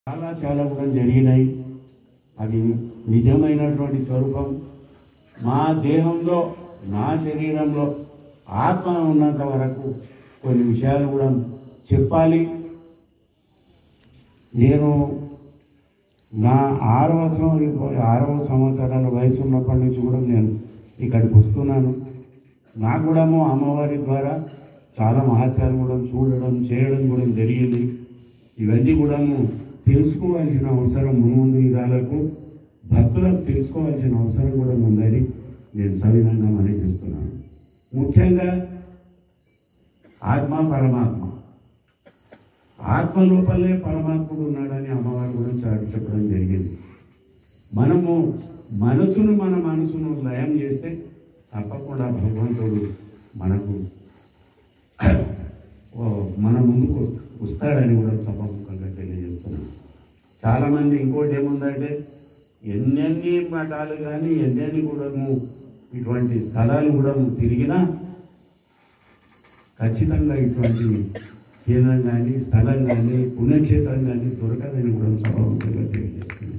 చాలా చాలా కూడా జరిగినాయి అవి నిజమైనటువంటి స్వరూపం మా దేహంలో నా శరీరంలో ఆత్మ ఉన్నంత వరకు కొన్ని విషయాలు కూడా చెప్పాలి నేను నా ఆరవ సంవ- ఆరవ సంవత్సరాల వయసు ఉన్నప్పటి నుంచి కూడా నేను ఇక్కడికి వస్తున్నాను నాకు కూడా అమ్మవారి ద్వారా చాలా మహత్యాలు కూడా చూడడం చేయడం కూడా జరిగింది ఇవన్నీ కూడా తెలుసుకోవాల్సిన అవసరం ముందు విధాలకు భక్తులకు తెలుసుకోవాల్సిన అవసరం కూడా ఉందని నేను సవినంగా మనవి చేస్తున్నాను ముఖ్యంగా ఆత్మ పరమాత్మ ఆత్మ లోపలే పరమాత్ముడు ఉన్నాడని అమ్మవారి గురించి చాటి చెప్పడం జరిగింది మనము మనసును మన మనసును లయం చేస్తే తప్పకుండా భగవంతుడు మనకు ఓ మన ముందుకు వస్- వస్తాడని కూడా సభముఖంగా తెలియజేస్తున్నాను చాలామంది ఇంకోటి ఏముందంటే ఎన్నెన్ని మఠాలు కానీ ఎన్నెన్ని కూడా ఇటువంటి స్థలాలు కూడా తిరిగినా ఖచ్చితంగా ఇటువంటి కేంద్రం కానీ స్థలం కానీ పుణ్యక్షేత్రం కానీ దొరకదని కూడా సభాముఖంగా తెలియజేస్తున్నాను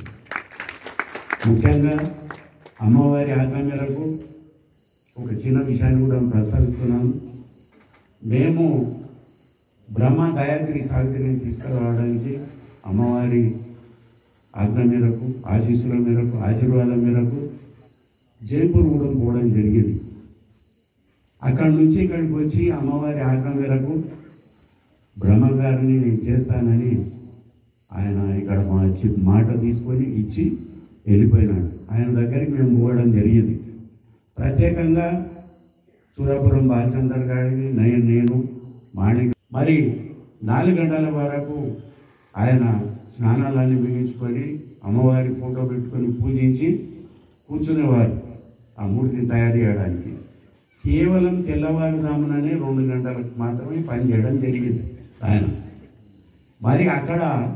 ముఖ్యంగా అమ్మవారి ఆజ్ఞ మేరకు ఒక చిన్న విషయాన్ని కూడా ప్రస్తావిస్తున్నాను మేము బ్రహ్మ గాయత్రి సావిత్రిని తీసుకురావడానికి అమ్మవారి ఆజ్ఞ మేరకు ఆశీస్సుల మేరకు ఆశీర్వాదం మేరకు జైపూర్ కూడా పోవడం జరిగింది అక్కడి నుంచి ఇక్కడికి వచ్చి అమ్మవారి ఆజ్ఞ మేరకు బ్రహ్మగారిని నేను చేస్తానని ఆయన ఇక్కడ మా ఇచ్చి మాట తీసుకొని ఇచ్చి వెళ్ళిపోయినాడు ఆయన దగ్గరికి మేము పోవడం జరిగింది ప్రత్యేకంగా సూరాపురం బాలచందర్ గారిని నేను నేను మాణిక్ మరి నాలుగు గంటల వరకు ఆయన స్నానాలన్నీ ముగించుకొని అమ్మవారి ఫోటో పెట్టుకొని పూజించి కూర్చునేవారు ఆ మూర్తిని తయారు చేయడానికి కేవలం తెల్లవారుజాముననే రెండు గంటలకు మాత్రమే పని చేయడం జరిగింది ఆయన మరి అక్కడ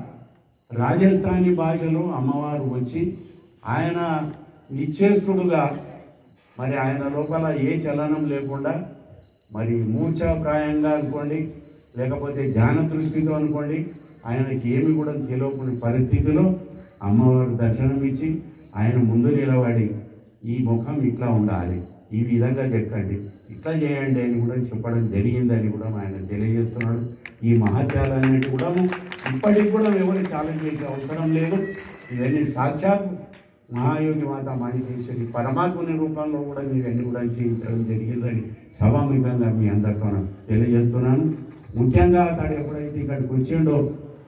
రాజస్థానీ భాషలో అమ్మవారు వచ్చి ఆయన నిశ్చేష్టుడుగా మరి ఆయన లోపల ఏ చలనం లేకుండా మరి మూర్ఛాప్రాయంగా అనుకోండి లేకపోతే ధ్యాన దృష్టితో అనుకోండి ఆయనకి ఏమి కూడా తెలియకునే పరిస్థితిలో అమ్మవారు దర్శనం ఇచ్చి ఆయన ముందు నిలబడి ఈ ముఖం ఇట్లా ఉండాలి ఈ విధంగా చెప్పండి ఇట్లా చేయండి అని కూడా చెప్పడం జరిగిందని కూడా ఆయన తెలియజేస్తున్నాడు ఈ మహత్యాలన్నిటి కూడా ఇప్పటికి కూడా ఎవరు ఛాలెంజ్ చేసే అవసరం లేదు ఇవన్నీ సాక్షాత్ మహాయోగి మాత మాణికేశ్వరి పరమాత్మని రూపంలో కూడా మీరు అన్ని కూడా చేయించడం జరిగిందని సభాముఖంగా మీ అందరితో తెలియజేస్తున్నాను ముఖ్యంగా అతడు ఎప్పుడైతే ఇక్కడికి వచ్చిండో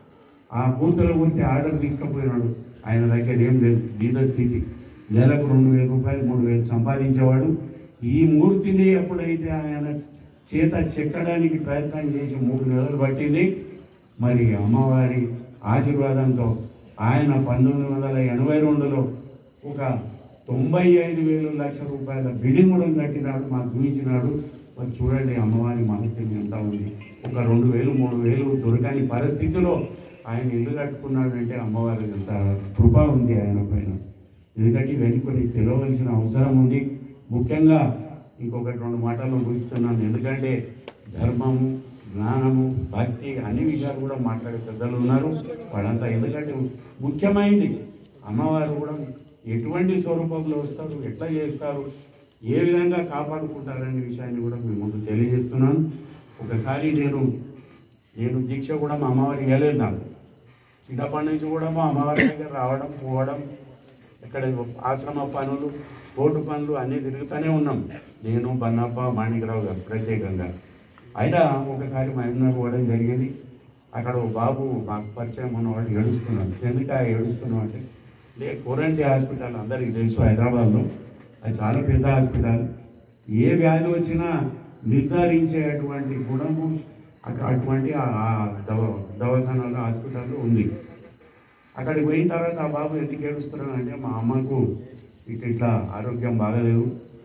ఆ బూతుల గురించి ఆర్డర్ తీసుకుపోయినాడు ఆయన దగ్గర ఏం లేదు బీద స్థితి నెలకు రెండు వేల రూపాయలు మూడు వేలు సంపాదించేవాడు ఈ మూర్తిని ఎప్పుడైతే ఆయన చేత చెక్కడానికి ప్రయత్నం చేసి మూడు నెలలు పట్టింది మరి అమ్మవారి ఆశీర్వాదంతో ఆయన పంతొమ్మిది వందల ఎనభై రెండులో ఒక తొంభై ఐదు వేలు లక్షల రూపాయల బిల్డింగ్ కూడా కట్టినాడు మాకు చూపించినాడు మరి చూడండి అమ్మవారి మహత్యం ఎంత ఉంది ఒక రెండు వేలు మూడు వేలు దొరకని పరిస్థితిలో ఆయన ఇల్లు కట్టుకున్నాడు అంటే అమ్మవారి ఎంత కృప ఉంది ఆయన పైన ఎందుకంటే ఇవన్నీ కొన్ని తెలియవలసిన అవసరం ఉంది ముఖ్యంగా ఇంకొకటి రెండు మాటలు ముగిస్తున్నాను ఎందుకంటే ధర్మము జ్ఞానము భక్తి అన్ని విషయాలు కూడా మాట్లాడే పెద్దలు ఉన్నారు వాళ్ళంతా ఎందుకంటే ముఖ్యమైనది అమ్మవారు కూడా ఎటువంటి స్వరూపంలో వస్తారు ఎట్లా చేస్తారు ఏ విధంగా కాపాడుకుంటారనే విషయాన్ని కూడా మీ ముందు తెలియజేస్తున్నాను ఒకసారి నేను నేను దీక్ష కూడా మా అమ్మవారి ఇవ్వలేదు నాకు చిన్నప్పటి నుంచి కూడా మా అమ్మవారి దగ్గర రావడం పోవడం ఇక్కడ ఆశ్రమ పనులు కోర్టు పనులు అన్నీ తిరుగుతూనే ఉన్నాం నేను బన్నప్ప మాణికరావు గారు ప్రత్యేకంగా అయినా ఒకసారి మా అన్న పోవడం జరిగింది అక్కడ ఓ బాబు మాకు పరిచయం ఉన్నవాడు ఏడుస్తున్నాడు ఎందుకు ఆ ఏడుస్తున్నావు అంటే లే కోరంటి హాస్పిటల్ అందరికీ తెలుసు హైదరాబాద్లో అది చాలా పెద్ద హాస్పిటల్ ఏ వ్యాధి వచ్చినా నిర్ధారించేటువంటి గుణము అక్కడ అటువంటి ఆ ఆ దవ దవాఖానాలో హాస్పిటల్లో ఉంది అక్కడికి పోయిన తర్వాత ఆ బాబు ఎందుకు ఏడుస్తున్నాడు అంటే మా అమ్మకు ఇట్లా ఇట్లా ఆరోగ్యం బాగలేదు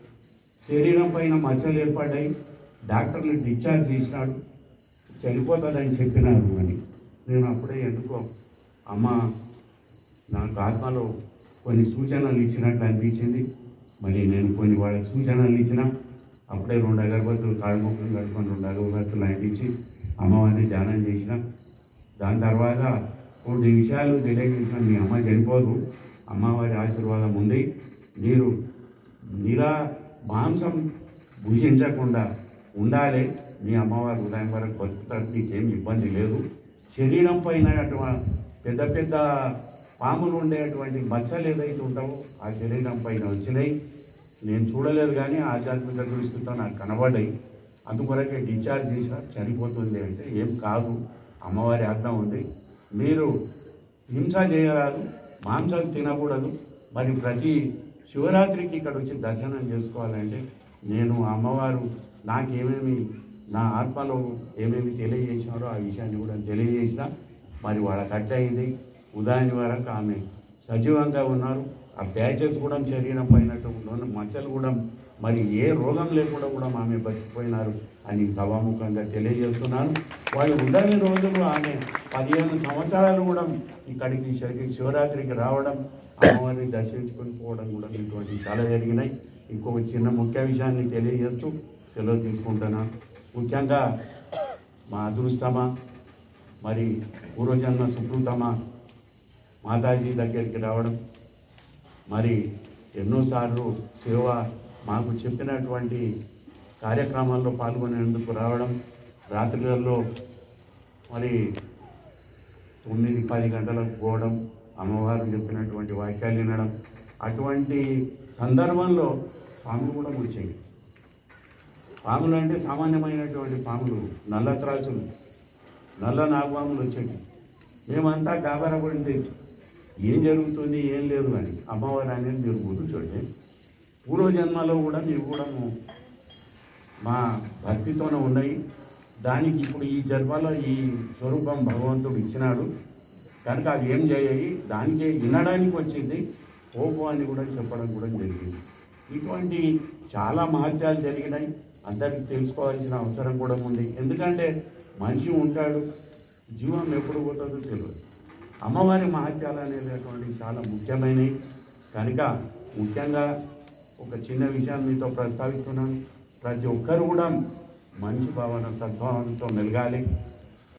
శరీరం పైన మచ్చలు ఏర్పడ్డాయి డాక్టర్లు డిశ్చార్జ్ చేసినాడు చనిపోతుందని చెప్పినారు అని నేను అప్పుడే ఎందుకో అమ్మ నాకు ఆత్మలో కొన్ని సూచనలు ఇచ్చినట్లు అనిపించింది మరి నేను కొన్ని వాళ్ళకి సూచనలు ఇచ్చిన అప్పుడే రెండు అగరబత్తులు కాళ్ళముఖం కట్టుకొని రెండు అగరబత్తులు అంటించి అమ్మవారిని ధ్యానం చేసిన దాని తర్వాత కొన్ని విషయాలు తెలియజేసిన మీ అమ్మ చనిపోదు అమ్మవారి ఆశీర్వాదం ఉంది మీరు నిరా మాంసం భుజించకుండా ఉండాలి మీ అమ్మవారి ఉదయం వరకు బతుకుతారు మీకేం ఇబ్బంది లేదు శరీరం పైన అటువంటి పెద్ద పెద్ద పాములు ఉండేటువంటి మచ్చలు ఏదైతే ఉంటావో ఆ శరీరం పైన వచ్చినాయి నేను చూడలేదు కానీ ఆధ్యాత్మిక దృష్టితో నాకు కనబడ్డాయి అందుకొరకే డిశ్చార్జ్ చేసిన చనిపోతుంది అంటే ఏం కాదు అమ్మవారి ఆజ్ఞ ఉంది మీరు హింస చేయరాదు మాంసం తినకూడదు మరి ప్రతి శివరాత్రికి ఇక్కడ వచ్చి దర్శనం చేసుకోవాలంటే నేను అమ్మవారు నాకేమేమి నా ఆత్మలో ఏమేమి తెలియజేసినారో ఆ విషయాన్ని కూడా తెలియజేసిన మరి వాళ్ళకి అట్టయింది ఉదయం వరకు ఆమె సజీవంగా ఉన్నారు ఆ ప్యాచెస్ కూడా శరీరం పైనట్టు ఉన్న మచ్చలు కూడా మరి ఏ రోగం లేకుండా కూడా ఆమె బతికిపోయినారు అని సభాముఖంగా తెలియజేస్తున్నాను వాళ్ళు ఉండని రోజులు ఆమె పదిహేను సంవత్సరాలు కూడా ఇక్కడికి శి- శివరాత్రికి రావడం అమ్మవారిని దర్శించుకొని పోవడం కూడా ఇటువంటి చాలా జరిగినాయి ఇంకొక చిన్న ముఖ్య విషయాన్ని తెలియజేస్తూ సెలవు తీసుకుంటున్నాను ముఖ్యంగా మా అదృష్టమా మరి పూర్వజన్మ సుకృతమా మాతాజీ దగ్గరికి రావడం మరి ఎన్నోసార్లు సేవ మాకు చెప్పినటువంటి కార్యక్రమాల్లో పాల్గొనేందుకు రావడం రాత్రులలో మరి తొమ్మిది పది గంటలకు పోవడం అమ్మవారు చెప్పినటువంటి వాక్యాలు వినడం అటువంటి సందర్భంలో పాములు కూడా వచ్చాయి పాములు అంటే సామాన్యమైనటువంటి పాములు నల్ల త్రాచులు నల్ల నాగపాములు వచ్చాయి మేమంతా గాబరపడింది ఏం జరుగుతుంది ఏం లేదు అని అమ్మవారు అనేది మీరు గుర్తుంటే పూర్వజన్మలో కూడా మీరు కూడా మా భక్తితోనే ఉన్నాయి దానికి ఇప్పుడు ఈ జన్మలో ఈ స్వరూపం భగవంతుడు ఇచ్చినాడు కనుక అవి ఏం చేయాలి దానికే వినడానికి వచ్చింది ఓపో అని కూడా చెప్పడం కూడా జరిగింది ఇటువంటి చాలా మహత్యాలు జరిగినాయి అందరికీ తెలుసుకోవాల్సిన అవసరం కూడా ఉంది ఎందుకంటే మనిషి ఉంటాడు జీవం ఎప్పుడు పోతుందో తెలియదు అమ్మవారి మహత్యాలు అనేటటువంటి చాలా ముఖ్యమైనవి కనుక ముఖ్యంగా ఒక చిన్న విషయం మీతో ప్రస్తావిస్తున్నాను ప్రతి ఒక్కరు కూడా మంచి భావన సద్భావనతో మెలగాలి